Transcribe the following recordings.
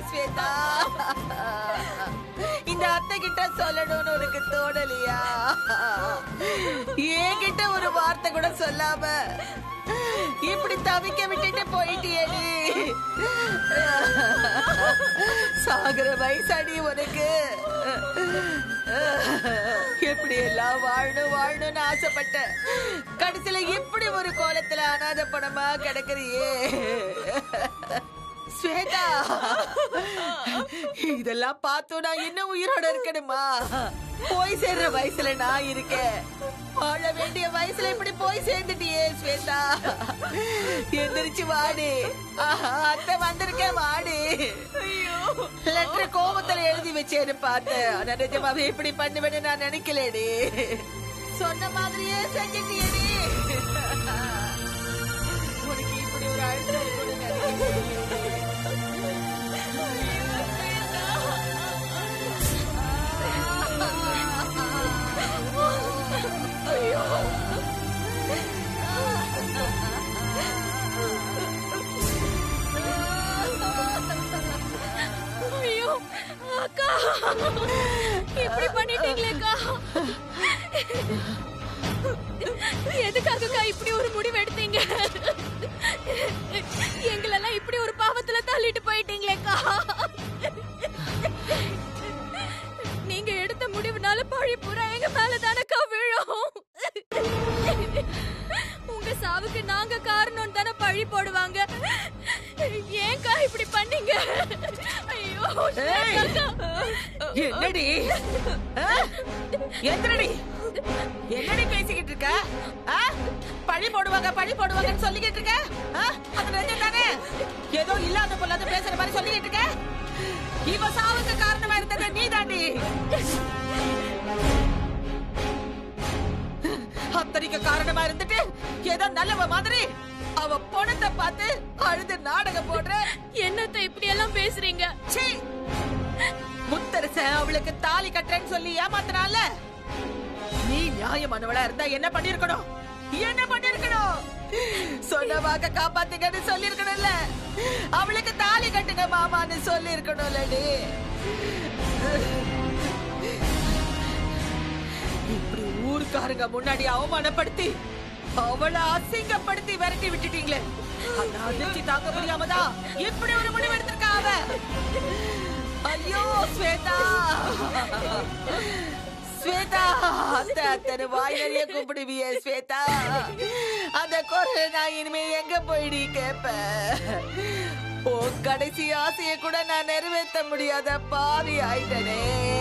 ஸ்வேதா இந்த அத்தை கிட்ட சொல்லணும்னு உனக்கு தோணலையா என்கிட்ட ஒரு வார்த்தை கூட சொல்லாம இப்படி தவிக்க விட்டுட்டு போயிட்டியடி சாகுற வயசாடி உனக்கு எப்படி எல்லாம் வாழணும் வாழணும்னு ஆசைப்பட்டேன் கடைசியில இப்படி ஒரு கோலத்துல அனாதை பணமா கிடக்குறியே ஸ்வேதா இதெல்லாம் பார்த்தோம் நான் இன்னும் உயிரோட இருக்கணுமா போய் சேர்ற வயசுல நான் இருக்கேன் வாழ வேண்டிய வயசுல இப்படி போய் சேர்ந்துட்டியே ஸ்வேதா எந்திரிச்சு வாடி ஆஹா, அத்தை வந்திருக்கேன் வாடி லெட்டர் கோபத்துல எழுதி வச்சேன்னு பார்த்தேன் ஆனா நிஜமாவே இப்படி பண்ணுவேன்னு நான் நினைக்கலடி சொன்ன மாதிரியே செஞ்சிட்டியடி உனக்கு இப்படி ஒரு அழுத்தம் இருக்கும்னு நினைக்கலையே. ஐயோ அக்கா இப்படி பண்ணிட்டீங்களேக்கா எதுக்காகக்கா இப்படி ஒரு முடிவு எடுத்தீங்க எங்களெல்லாம் இப்படி ஒரு பாவத்துல தள்ளிட்டு போயிட்டீங்களேக்கா நீங்க எடுத்த முடிவுனால பழி பூரா எங்க மேல தானக்கா விழும் உங்க சாவுக்கு நாங்க காரணம் தானே பழி போடுவாங்க ஏன்க்கா இப்படி பண்ணீங்க ஐயோ ஏய்! என்னடி ஆ? எந்திரடி என்னடி பேசிக்கிட்டு இருக்க ஆ? பழி போடுவாங்க பழி போடுவாங்கன்னு சொல்லிக்கிட்டு இருக்க ஆ? அது நிஜம் தானே ஏதோ இல்லாத பொல்லாத பேசுற மாதிரி சொல்லிக்கிட்டு இருக்க இவ சாவுக்கு காரணமா இருந்தது நீ தாண்டி அத்தனைக்கு காரணமா இருந்துட்டு ஏதோ நல்லவ மாதிரி அவ பொணத்தை பார்த்து அழுது நாடகம் போடுற என்னத்த இப்படி எல்லாம் பேசுறீங்க சீ! முத்தரசன் அவளுக்கு தாலி கட்டுறேன்னு சொல்லி ஏமாத்தினால நீ நியாயமானவளா இருந்தா என்ன பண்ணிருக்கணும் என்ன பண்ணிருக்கணும் சொன்ன வாக்க காப்பாத்துங்கன்னு சொல்லிருக்கணும்ல அவளுக்கு தாலி கட்டுங்க மாமான்னு சொல்லி இருக்கணும்லடி இப்படி ஊருக்காரங்க முன்னாடி அவமானப்படுத்தி அவளை அசிங்கப்படுத்தி விரட்டி விட்டுட்டீங்களே அந்த அதிர்ச்சி தாங்க முடியாமதான் இப்படி ஒரு முடிவு எடுத்திருக்கா அவ ஐயோ ஸ்வேதா ஸ்வேதா அத்தை அத்தனை வாய் நிறைய கூப்பிடுவியே ஸ்வேதா அந்த குரலை நான் இனிமே எங்க போயிடி கேப்பேன் ஓ கடைசி ஆசையை கூட நான் நிறைவேற்ற முடியாத பாவி ஆயிட்டனே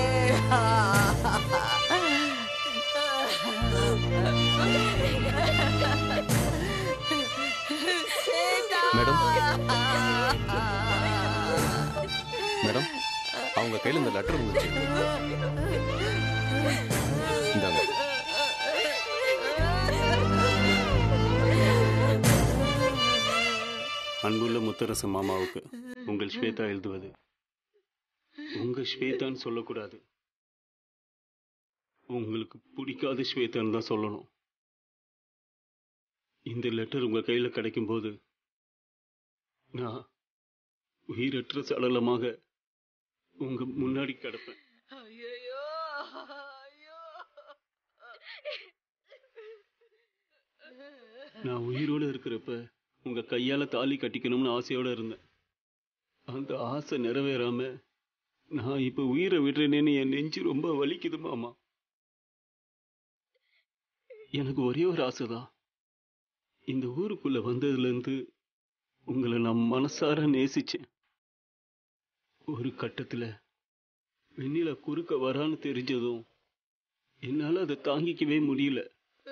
ஸ்வேதா. மேடம். மேடம் அவங்க கையில இந்த லெட்டர் இருந்துச்சு இந்தாங்க அன்புள்ள முத்தரசு மாமாவுக்கு உங்கள் ஸ்வேதா எழுதுவது உங்க ஸ்வேதான்னு சொல்லக்கூடாது உங்களுக்கு பிடிக்காத ஸ்வேதான்னு தான் சொல்லணும் இந்த லெட்டர் உங்க கையில கிடைக்கும்போது நான் உயிரற்ற சடலமாக உங்க முன்னாடி கிடப்பேன் ஐயையோ, ஐயோ. நான் உயிரோட இருக்கிறப்ப உங்க கையால தாலி கட்டிக்கணும்னு ஆசையோட இருந்தேன் அந்த ஆசை நிறைவேறாம நான் இப்ப உயிரை விடுறேனேன்னு என் நெஞ்சு ரொம்ப வலிக்குது மாமா எனக்கு ஒரே ஒரு ஆசைதான் இந்த ஊருக்குள்ள வந்ததுல இருந்து உங்களை நான் மனசார நேசிச்சேன் ஒரு கட்டத்துல வெண்ணில குறுக்க வரான்னு தெரிஞ்சதும் என்னால அதை தாங்கிக்கவே முடியல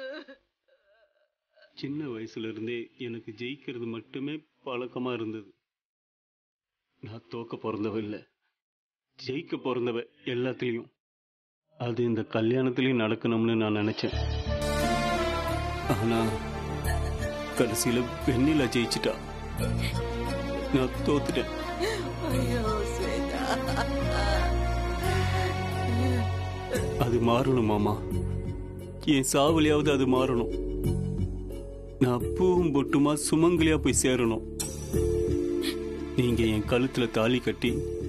சின்ன வயசுல இருந்தே எனக்கு ஜெயிக்கிறது மட்டுமே பழக்கமா இருந்தது நான் தோக்க பிறந்தவ இல்ல ஜெயிக்க பிறந்தவ எல்லாத்துலயும் அது இந்த கல்யாணத்திலயும் நடக்கணும்னு நான் நினைச்சேன் ஆனா கடைசியில வெண்ணிலா ஜெயிச்சிட்டா நான் தோத்துட்டேன் ஐயோ, ஸ்வேதா. அது மாறணும் மாமா என் சாவலியாவது அது மாறணும் நான் பூவும் பொட்டுமா சுமங்கலியா போய் சேரணும் நீங்க என் கழுத்துல தாலி கட்டி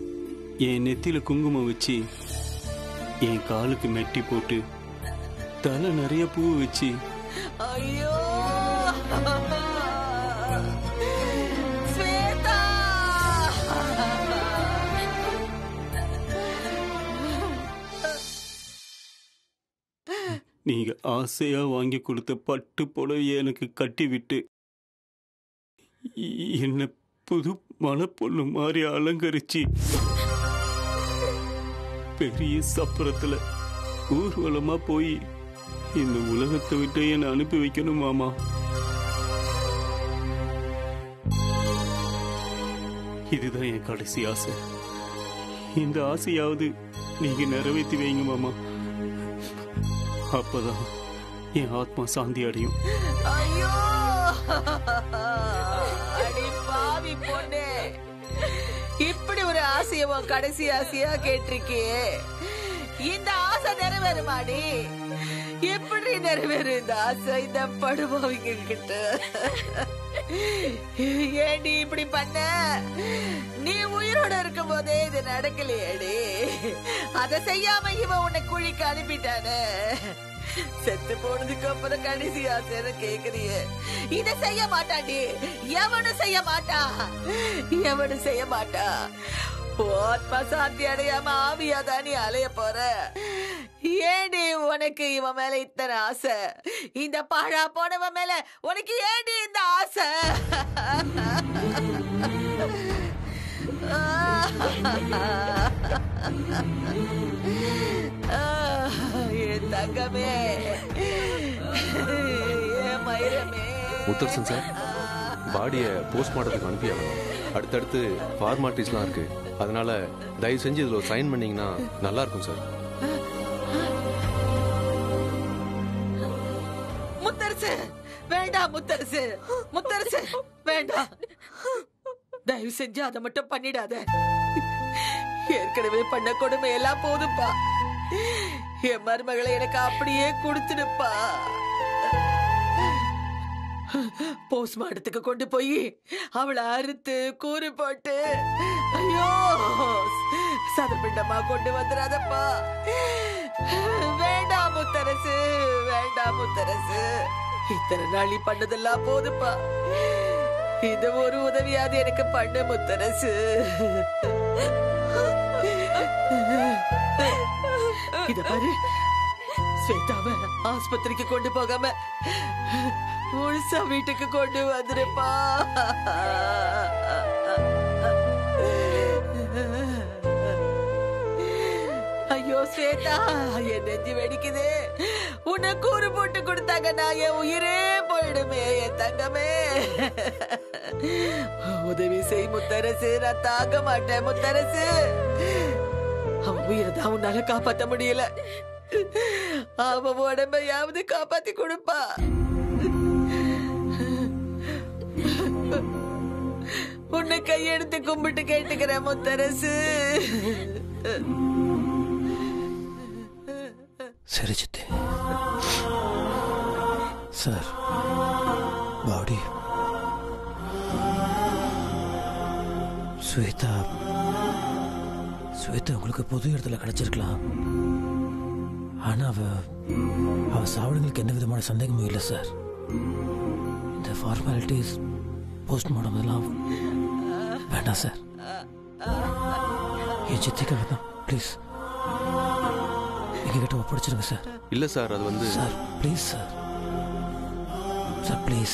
என் நெத்தியில குங்குமம் வச்சு என் காலுக்கு மெட்டி போட்டு தலை நிறைய பூ வச்சு ஐயோ ஸ்வேதா நீங்க ஆசையா வாங்கி கொடுத்த பட்டு புடவையை எனக்கு கட்டி விட்டு இ- என்ன புது மணப்பொண்ணு மாதிரி அலங்கரிச்சு பெரிய சப்பரத்துல ஊர்வலமா போய் இந்த உலகத்தை விட்டு என்னை அனுப்பி வைக்கணும் மாமா இதுதான் என் கடைசி ஆசை இந்த ஆசையாவது நீங்க நிறைவேற்றி வைங்க மாமா அப்பதான் என் ஆத்மா சாந்தி அடையும் ஐயோ அடி பாவி பொண்ணு இப்படி ஒரு ஆசைய உன் கடைசி ஆசையா கேட்டிருக்கியே இந்த ஆசை நிறைவேறுமாடி எப்படி நிறைவேறு இந்த ஆசை இந்த படுபாவிங்க கிட்ட ஏண்டி இப்படி பண்ண நீ உயிரோட இருக்கும் போதே இது நடக்கலையேடி அதை செய்யாம இவன் உன்னை குழிக்கு அனுப்பிட்டானே செத்து போனதுக்கு அப்புறம் கடைசி ஆசைன்னு கேக்குறிய இத செய்ய மாட்டாண்டி எவனும் செய்ய மாட்டா எவனும் செய்ய மாட்டா ஆத்மா சாந்தி அடையாம ஆவியாதா நீ அலைய போற ஏண்டி உனக்கு இவன் மேல இத்தனை ஆசை இந்த பாழா போனவன் மேல உனக்கு ஏண்டி இந்த ஆசை என் தங்கமே என் மயிரமே முத்தரசன் சார் பாடியை போஸ்ட்மார்ட்டத்துக்கு அனுப்பியாகணும் அடுத்தடுத்து ஃபார்மாலிட்டிஸ்லாம் இருக்கு அதனால தயவு செஞ்சு இதில் ஒரு சைன் பண்ணீங்கன்னா நல்லா இருக்கும் சார் முத்தரசு வேண்டாம் முத்தரசு முத்தரசு வேண்டாம் தயவு செஞ்சு அதை மட்டும் பண்ணிடாத ஏற்கனவே பண்ண கொடுமை எல்லாம் போதும்பா என் மருமகளை எனக்கு அப்படியே கொடுத்துடுப்பா போஸ்ட்மார்ட்டத்துக்கு கொண்டு போய் அவளை அறுத்து கூறு போட்டு ஐயோ சதப்பிண்டமா கொண்டு வந்துடாதப்பா வேண்டாம் முத்தரசு வேண்டாம் முத்தரசு இத்தனை நாள் நீ பண்ணதெல்லாம் போதுப்பா இந்த ஒரு உதவியாவது எனக்கு பண்ணு முத்தரசு இத பாரு ஸ்வேதாவ ஆஸ்பத்திரிக்கு கொண்டு போகாம முழுசா வீட்டுக்கு கொண்டு வந்துருப்பா ஐயோ ஸ்வேதா என் நெஞ்சு வெடிக்குது உன்னை கூறு போட்டு கொடுத்தாங்க நான் என் உயிரே போயிடுமே என் தங்கமே உதவி செய் முத்தரசு நான் தாங்க மாட்டேன் முத்தரசு அவன் உயிரை தான் உன்னால காப்பாத்த முடியல அவன் உடம்பையாவது காப்பாத்தி கொடுப்பா உன்னை கையெடுத்து கும்பிட்டு கேட்டுக்கிறேன் முத்தரசு சரி சித்தி சார் பாடி ஸ்வேதா ஸ்வேதா உங்களுக்கு பொது இடத்துல கிடைச்சிருக்கலாம் ஆனா அவ அவ சாவடுங்களுக்கு எந்த விதமான சந்தேகமும் இல்லை சார் இந்த ஃபார்மாலிட்டிஸ் போஸ்ட்மார்டம் இதெல்லாம் வேண்டாம் சார் என் சித்திக்காக தான் ப்ளீஸ் எங்ககிட்ட ஒப்படைச்சிருங்க சார் இல்லை சார் அது வந்து sir please sir sir please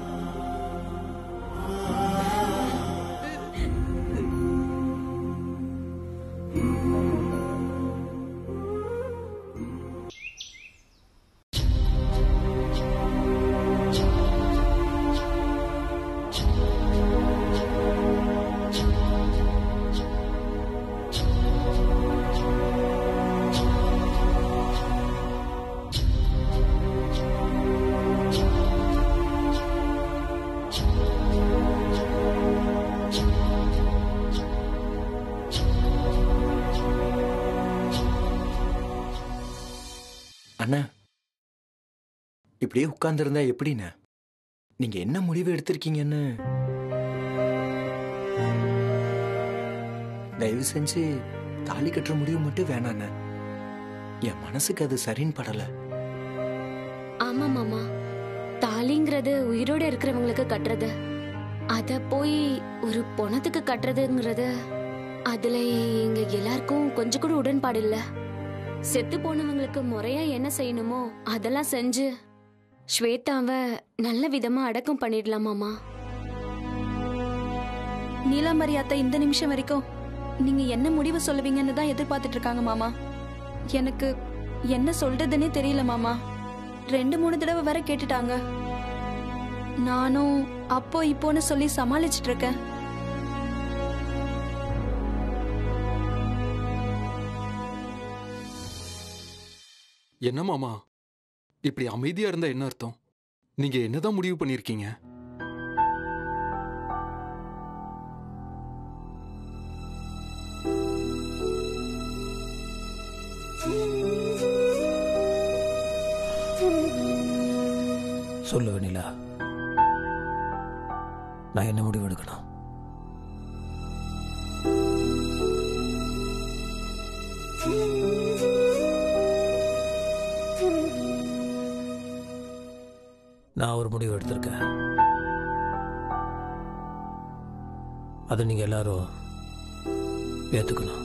அண்ணா இப்படியே உட்கார்ந்துருந்தா எப்படிண்ணே நீங்க என்ன முடிவு எடுத்திருக்கீங்கன்னு தயவு செஞ்சு தாலி கட்டுற முடிவு மட்டும் வேணாண்ணே என் மனசுக்கு அது சரின்னு படல ஆமா மாமா தாலிங்கிறது உயிரோட இருக்கிறவங்களுக்கு கட்டுறது அத போய் ஒரு பொணத்துக்கு கட்டுறதுங்கிறது அதுல எங்க எல்லாருக்கும் கொஞ்சம் கூட உடன்பாடு இல்ல செத்து போனவங்களுக்கு முறையா என்ன செய்யணுமோ அதெல்லாம் செஞ்சு ஸ்வேதாவை நல்ல விதமா அடக்கம் பண்ணிடலாம் மாமா நீலாம்பரி அத்தை இந்த நிமிஷம் வரைக்கும் நீங்க என்ன முடிவு சொல்லுவீங்கன்னு தான் எதிர்பார்த்துட்டு இருக்காங்க மாமா எனக்கு என்ன சொல்றதுன்னே தெரியல மாமா ரெண்டு மூணு தடவை வர கேட்டுட்டாங்க நானும் அப்போ இப்போன்னு சொல்லி சமாளிச்சிட்டு இருக்கேன் என்ன மாமா இப்படி அமைதியா இருந்தா என்ன அர்த்தம் நீங்க என்னதான் முடிவு பண்ணிருக்கீங்க சொல்லு வெண்ணிலா நான் என்ன முடிவு எடுக்கணும் நான் ஒரு முடிவு எடுத்திருக்கேன் அதை நீங்க எல்லாரும் ஏத்துக்கணும்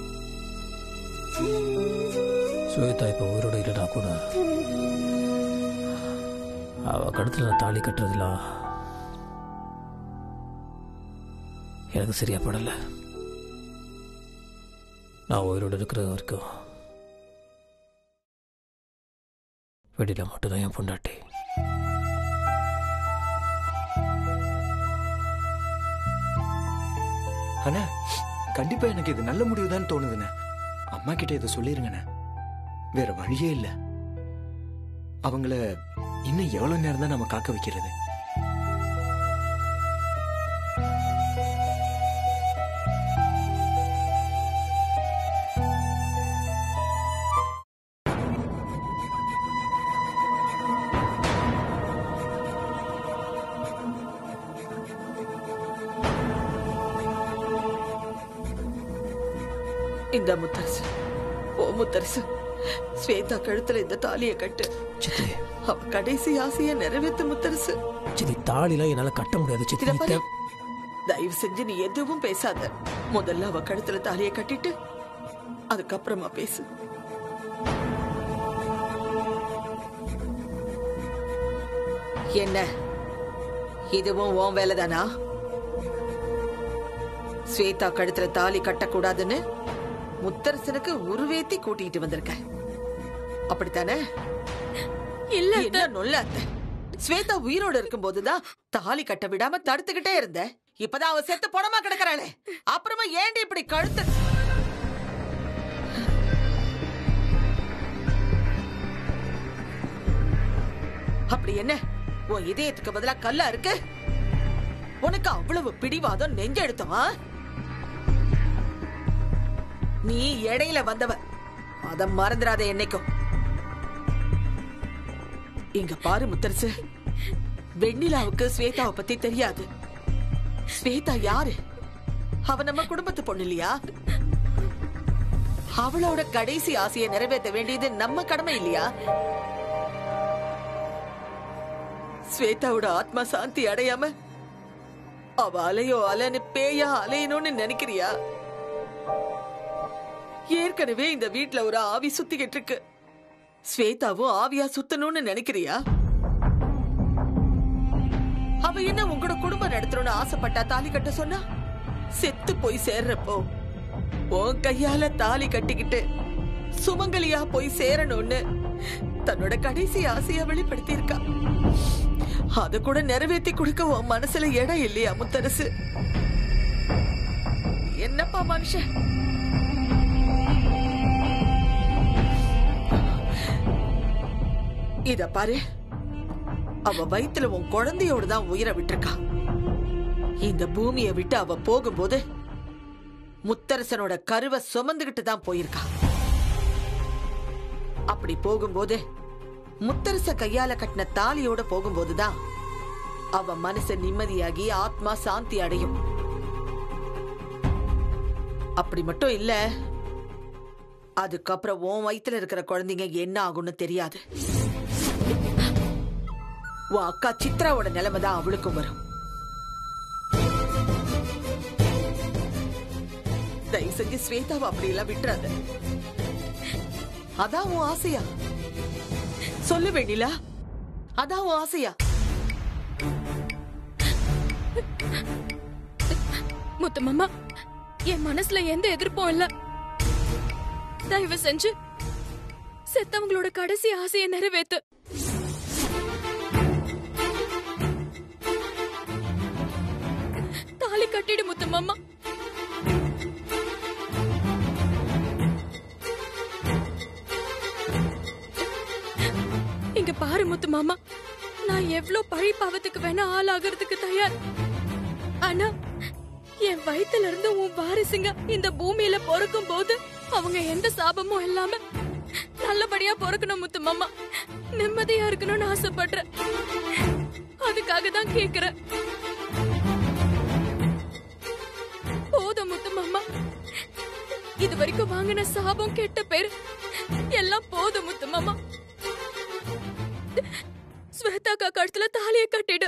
சுவேதா இப்போ உயிரோட இல்லைனா கூட அவ கழுத்துல நான் தாலி கட்டுறதுலாம் எனக்கு சரியா படல நான் உயிரோடு இருக்கிற வரைக்கும் வெளியில மட்டும்தான் என் பொண்டாட்டி அண்ணா கண்டிப்பா எனக்கு இது நல்ல முடிவு தான் தோணுதுண்ணே அம்மா கிட்ட இதை சொல்லிருங்கண்ணே வேற வழியே இல்ல அவங்கள இன்னும் எவ்வளவு நேரம் தான் நம்ம காக்க வைக்கிறது இந்த முத்தரசு ஓ முத்தரசு ஸ்வேதா கழுத்துல இந்த தாலியை கட்டு சித்தி அவ கடைசி ஆசைய நிறைவேத்து முத்தரசு சித்தி தாலிலாம் என்னால கட்ட முடியாது சித்தி இத நீ பாரு. தே- தயவு செஞ்சு நீ எதுவும் பேசாத முதல்ல அவ கழுத்துல தாலியை கட்டிட்டு அதுக்கப்புறமா பேசு என்ன இதுவும் உன் வேலைதானா ஸ்வேதா கழுத்துல தாலி கட்டக்கூடாதுன்னு முத்தரசனுக்கு உருவேத்தி கூட்டிட்டு வந்திருக்க அப்படித்தானே இல்ல என்ன நொல்ல அத்தை ஸ்வேதா உயிரோட இருக்கும்போதுதான் தாலி கட்ட விடாம தடுத்துக்கிட்டே இருந்த இப்பதான் அவ செத்து பணமா கிடக்குறாளே அப்புறமா ஏண்டி இப்படி கழுத்து அப்படி என்ன உன் இதயத்துக்கு பதிலா கல்லா இருக்கு உனக்கு அவ்வளவு பிடிவாதம் நெஞ்செடுத்தவா நீ இடையில வந்தவ அத மறந்துடாத என்னைக்கும் இங்க பாரு முத்தரசு வெண்ணிலாவுக்கு ஸ்வேதாவை பத்தி தெரியாது ஸ்வேதா யாரு அவ நம்ம குடும்பத்து பொண்ணு இல்லையா அவளோட கடைசி ஆசையை நிறைவேற்ற வேண்டியது நம்ம கடமை இல்லையா ஸ்வேதாவோட ஆத்மா சாந்தி அடையாம அவ அலையோ அலைன்னு பேயா அலையணும்னு நினைக்கிறியா ஏற்கனவே இந்த வீட்ல ஒரு ஆவி சுத்திக்கிட்டு இருக்கு ஸ்வேதாவும் ஆவியா சுத்தணும்னு நினைக்கிறியா அவ என்ன உங்களோட குடும்பம் நடத்தணும்னு ஆசைப்பட்டா தாலி கட்ட சொன்னா செத்து போய் சேர்றப்போ உன் கையால தாலி கட்டிக்கிட்டு சுமங்கலியா போய் சேரணும்னு தன்னோட கடைசி ஆசைய வெளிப்படுத்தி இருக்கா அத கூட நிறைவேத்தி கொடுக்க உன் மனசுல இடம் இல்லையா முத்தரசு என்னப்பா மனுஷன் இத பாரு அவ வயித்துல உன் குழந்தையோட தான் உயிரை விட்டிருக்கா இந்த பூமியை விட்டு அவ போகும்போது முத்தரசனோட கருவை சுமந்துகிட்டு தான் போயிருக்கா அப்படி போகும்போது முத்தரச கையால கட்டின தாலியோட போகும்போதுதான் அவ மனசு நிம்மதியாகி ஆத்மா சாந்தி அடையும் அப்படி மட்டும் இல்ல அதுக்கப்புறம் உன் வயித்துல இருக்கிற குழந்தைங்க என்ன ஆகும்னு தெரியாது உன் அக்கா சித்ராவோட நிலைமை தான் அவளுக்கும் வரும் தயவு செஞ்சு ஸ்வேதாவை அப்படி எல்லாம் விட்டுறாத அதான் உன் ஆசையா சொல்லு வெண்ணிலா அதான் உன் ஆசையா முத்து மாமா என் மனசுல எந்த எதிர்ப்பும் இல்ல தயவு செஞ்சு செத்தவங்களோட கடைசி ஆசையை நிறைவேத்து தாலி கட்டிடு முத்து மாமா இங்க பாரு முத்து மாமா நான் எவ்வளவு பழி பாவத்துக்கு வேணா ஆளாகிறதுக்கு தயார் ஆனா என் வயித்துல இருந்து உன் வாரிசுங்க இந்த பூமியில பிறக்கும் போது அவங்க எந்த சாபமும் இல்லாம நல்லபடியா பிறக்கணும் முத்து மாமா நிம்மதியா இருக்கணும்னு ஆசைப்படுறேன் அதுக்காக தான் கேக்குறேன் போதும் முத்து மாமா இது வரைக்கும் வாங்கின சாபம் கெட்ட பேர் எல்லாம் போதும் முத்து மாமா ஸ்வேதாக்கா கழுத்துல தாலியை கட்டிடு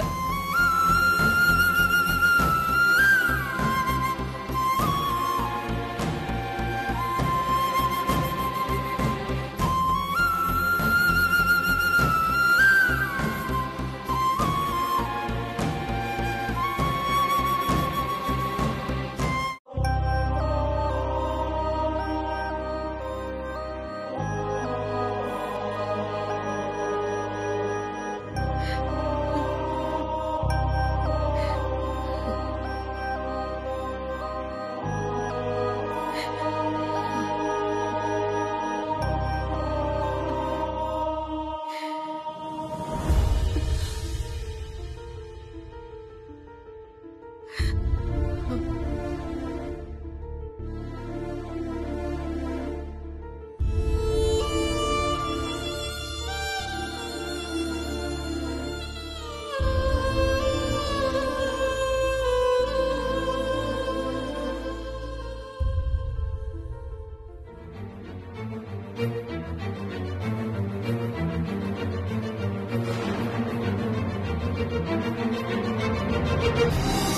Thank you.